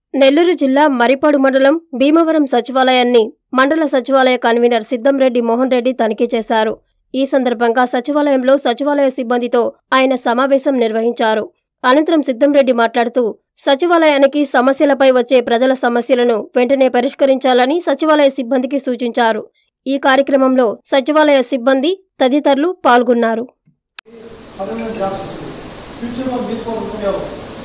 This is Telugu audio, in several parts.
నెల్లూరు జిల్లా మరిపాడు మండలం భీమవరం సచివాలయాన్ని మండల సచివాలయ కన్వీనర్ సిద్దంరెడ్డి మోహన్ రెడ్డి తనిఖీ చేశారు ఈ సందర్భంగా సచివాలయంలో సచివాలయ సిబ్బందితో ఆయన సమావేశం నిర్వహించారు అనంతరం సిద్దంరెడ్డి మాట్లాడుతూ సచివాలయానికి సమస్యలపై వచ్చే ప్రజల సమస్యలను వెంటనే పరిష్కరించాలని సచివాలయ సిబ్బందికి సూచించారు ఈ కార్యక్రమంలో సచివాలయ సిబ్బంది తదితరులు పాల్గొన్నారు పర్మనెంట్ జాబ్స్ వచ్చింది ఫ్యూచర్లో మీకు కూడా ఉపయోగం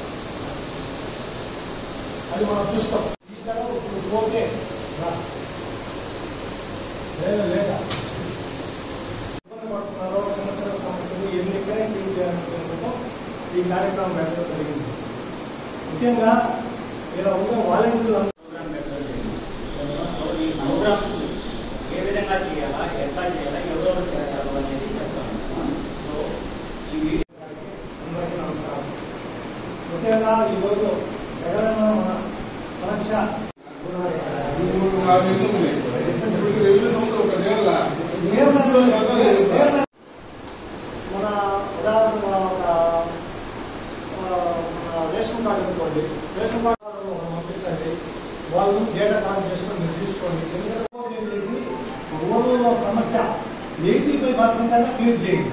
అది మనం చూస్తాం ఇక్కడ ఇప్పుడు పోతే రా. లేదా లేదా ఇబ్బంది పడుతున్నారో చిన్న చిన్న సమస్యలు ఎన్నికనే క్లీన్ చేయాలనుకున్నప్పుడు ఈ కార్యక్రమం పెట్టడం జరిగింది ముఖ్యంగా ఇలా ఉండే వాలంటీర్లు ప్రోగ్రామ్ పెట్టడం జరిగింది. సో ఈ ప్రోగ్రామ్ ఏ విధంగా చేయాలా ఎట్లా చేయాలా ఎవరెవరు చేశారు అనేది చెప్తాను సో ఈ వీడియో అందరికీ నమస్కారం ముఖ్యంగా ఈరోజు జగనన్న మన సురక్ష మన ఉదాహరణ మన ఒక ఆ, మన రేషన్ కార్డు అనుకోండి రేషన్ కార్డు మనం పంపించండి వాళ్ళు డేటా కలెక్ట్ చేసుకొని మీరు తీసుకోండి ఎందుకంటే ఊళ్ళో సమస్య ఎయిటీ ఫైవ్ పర్సెంట్ కన్నా క్లియర్ చేయండి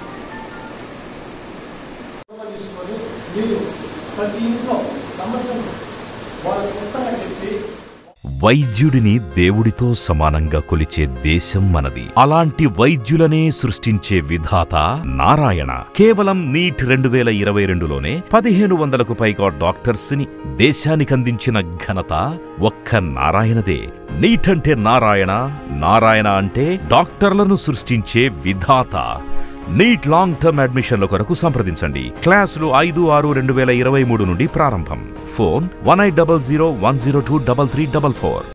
తీసుకొని మీరు ప్రతి ఇంట్లో సమస్యను వాళ్ళకి మొత్తంగా చెప్పి వైద్యుడిని దేవుడితో సమానంగా కొలిచే దేశం మనది అలాంటి వైద్యులనే సృష్టించే విధాత నారాయణ కేవలం నీట్ రెండు వేల ఇరవై రెండులోనే పదిహేను వందలకు పైగా డాక్టర్స్ ని దేశానికందించిన ఘనత ఒక్క నారాయణదే నీట్ అంటే నారాయణ నారాయణ అంటే డాక్టర్లను సృష్టించే విధాత నీట్ లాంగ్ టర్మ్ అడ్మిషన్ల కొరకు సంప్రదించండి క్లాసులు ఐదు ఆరు రెండు వేల ఇరవై మూడు నుండి ప్రారంభం phone one eight double zero one zero two double three double four